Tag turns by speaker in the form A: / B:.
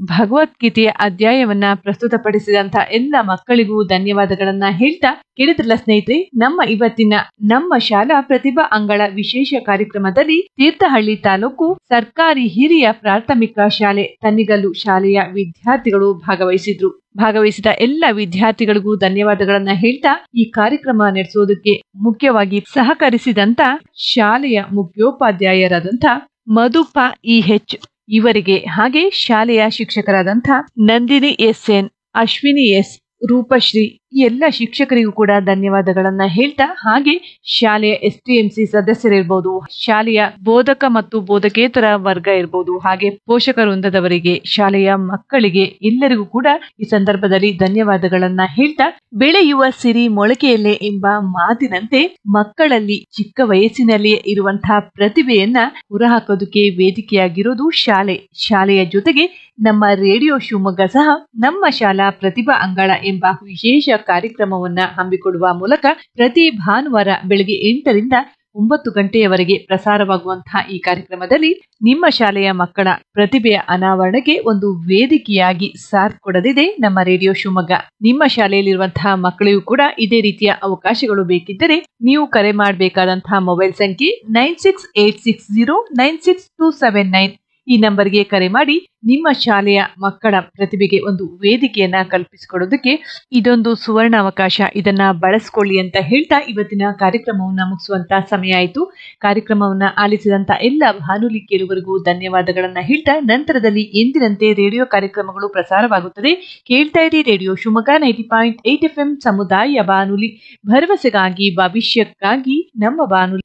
A: ಭಗವದ್ಗೀತೆಯ ಅಧ್ಯಾಯವನ್ನ ಪ್ರಸ್ತುತಪಡಿಸಿದಂತ ಎಲ್ಲ ಮಕ್ಕಳಿಗೂ ಧನ್ಯವಾದಗಳನ್ನ ಹೇಳ್ತಾ ಕೇಳಿದ್ರಲ್ಲ ಸ್ನೇಹಿತರೆ ನಮ್ಮ ಇವತ್ತಿನ ನಮ್ಮ ಶಾಲಾ ಪ್ರತಿಭಾ ಅಂಗಳ ವಿಶೇಷ ಕಾರ್ಯಕ್ರಮದಲ್ಲಿ ತೀರ್ಥಹಳ್ಳಿ ತಾಲೂಕು ಸರ್ಕಾರಿ ಹಿರಿಯ ಪ್ರಾಥಮಿಕ ಶಾಲೆ ತನ್ನಿಗಲ್ಲು ಶಾಲೆಯ ವಿದ್ಯಾರ್ಥಿಗಳು ಭಾಗವಹಿಸಿದ್ರು ಭಾಗವಹಿಸಿದ ಎಲ್ಲ ವಿದ್ಯಾರ್ಥಿಗಳಿಗೂ ಧನ್ಯವಾದಗಳನ್ನ ಹೇಳ್ತಾ ಈ ಕಾರ್ಯಕ್ರಮ ನಡೆಸೋದಕ್ಕೆ ಮುಖ್ಯವಾಗಿ ಸಹಕರಿಸಿದಂತ ಶಾಲೆಯ ಮುಖ್ಯೋಪಾಧ್ಯಾಯರಾದಂಥ ಮಧುಪ ಇ ಹೆಚ್ ಇವರಿಗೆ ಹಾಗೆ ಶಾಲೆಯ ಶಿಕ್ಷಕರಾದಂಥ Nandini S N Ashwini S Roopashree ಈ ಎಲ್ಲ ಶಿಕ್ಷಕರಿಗೂ ಕೂಡ ಧನ್ಯವಾದಗಳನ್ನ ಹೇಳ್ತಾ ಹಾಗೆ ಶಾಲೆಯ ಎಸ್ ಟಿ ಎಂ ಸಿ ಸದಸ್ಯರಿರ್ಬೋದು ಶಾಲೆಯ ಬೋಧಕ ಮತ್ತು ಬೋಧಕೇತರ ವರ್ಗ ಇರ್ಬೋದು ಹಾಗೆ ಪೋಷಕ ವೃಂದದವರಿಗೆ ಶಾಲೆಯ ಮಕ್ಕಳಿಗೆ ಎಲ್ಲರಿಗೂ ಕೂಡ ಈ ಸಂದರ್ಭದಲ್ಲಿ ಧನ್ಯವಾದಗಳನ್ನ ಹೇಳ್ತಾ ಬೆಳೆಯುವ ಸಿರಿ ಮೊಳಕೆಯಲ್ಲೇ ಎಂಬ ಮಾತಿನಂತೆ ಮಕ್ಕಳಲ್ಲಿ ಚಿಕ್ಕ ವಯಸ್ಸಿನಲ್ಲಿಯೇ ಇರುವಂತಹ ಪ್ರತಿಭೆಯನ್ನ ಹೊರಹಾಕೋದಕ್ಕೆ ವೇದಿಕೆಯಾಗಿರೋದು ಶಾಲೆ ಶಾಲೆಯ ಜೊತೆಗೆ ನಮ್ಮ ರೇಡಿಯೋ ಶಿವಮೊಗ್ಗ ಸಹ ನಮ್ಮ ಶಾಲಾ ಪ್ರತಿಭಾ ಅಂಗಳ ಎಂಬ ವಿಶೇಷ ಕಾರ್ಯಕ್ರಮವನ್ನ ಹಮ್ಮಿಕೊಡುವ ಮೂಲಕ ಪ್ರತಿ ಭಾನುವಾರ ಬೆಳಗ್ಗೆ ಎಂಟರಿಂದ ಒಂಬತ್ತು ಗಂಟೆಯವರೆಗೆ ಪ್ರಸಾರವಾಗುವಂತಹ ಈ ಕಾರ್ಯಕ್ರಮದಲ್ಲಿ ನಿಮ್ಮ ಶಾಲೆಯ ಮಕ್ಕಳ ಪ್ರತಿಭೆಯ ಅನಾವರಣಕ್ಕೆ ಒಂದು ವೇದಿಕೆಯಾಗಿ ಸಾಥ್ ಕೊಡದಿದೆ ನಮ್ಮ ರೇಡಿಯೋ ಶಿವಮೊಗ್ಗ ನಿಮ್ಮ ಶಾಲೆಯಲ್ಲಿರುವಂತಹ ಮಕ್ಕಳಿಗೂ ಕೂಡ ಇದೇ ರೀತಿಯ ಅವಕಾಶಗಳು ಬೇಕಿದ್ದರೆ ನೀವು ಕರೆ ಮಾಡಬೇಕಾದಂತಹ ಮೊಬೈಲ್ ಸಂಖ್ಯೆ nine six eight six zero nine six two seven nine ಈ ನಂಬರ್ಗೆ ಕರೆ ಮಾಡಿ ನಿಮ್ಮ ಶಾಲೆಯ ಮಕ್ಕಳ ಪ್ರತಿಭೆಗೆ ಒಂದು ವೇದಿಕೆಯನ್ನ ಕಲ್ಪಿಸಿಕೊಡೋದಕ್ಕೆ ಇದೊಂದು ಸುವರ್ಣ ಅವಕಾಶ ಇದನ್ನ ಬಳಸ್ಕೊಳ್ಳಿ ಅಂತ ಹೇಳ್ತಾ ಇವತ್ತಿನ ಕಾರ್ಯಕ್ರಮವನ್ನ ಮುಗಿಸುವಂತ ಸಮಯ ಆಯಿತು ಕಾರ್ಯಕ್ರಮವನ್ನ ಆಲಿಸಿದಂತ ಎಲ್ಲ ಭಾನುಲಿ ಕೇಳುವರಿಗೂ ಧನ್ಯವಾದಗಳನ್ನ ಹೇಳ್ತಾ ನಂತರದಲ್ಲಿ ಎಂದಿನಂತೆ ರೇಡಿಯೋ ಕಾರ್ಯಕ್ರಮಗಳು ಪ್ರಸಾರವಾಗುತ್ತದೆ ಕೇಳ್ತಾ ಇರಿ radio Shivamogga ninety point eight F M ಸಮುದಾಯ ಬಾನುಲಿ ಭರವಸೆಗಾಗಿ ಭವಿಷ್ಯಕ್ಕಾಗಿ ನಮ್ಮ ಬಾನುಲಿ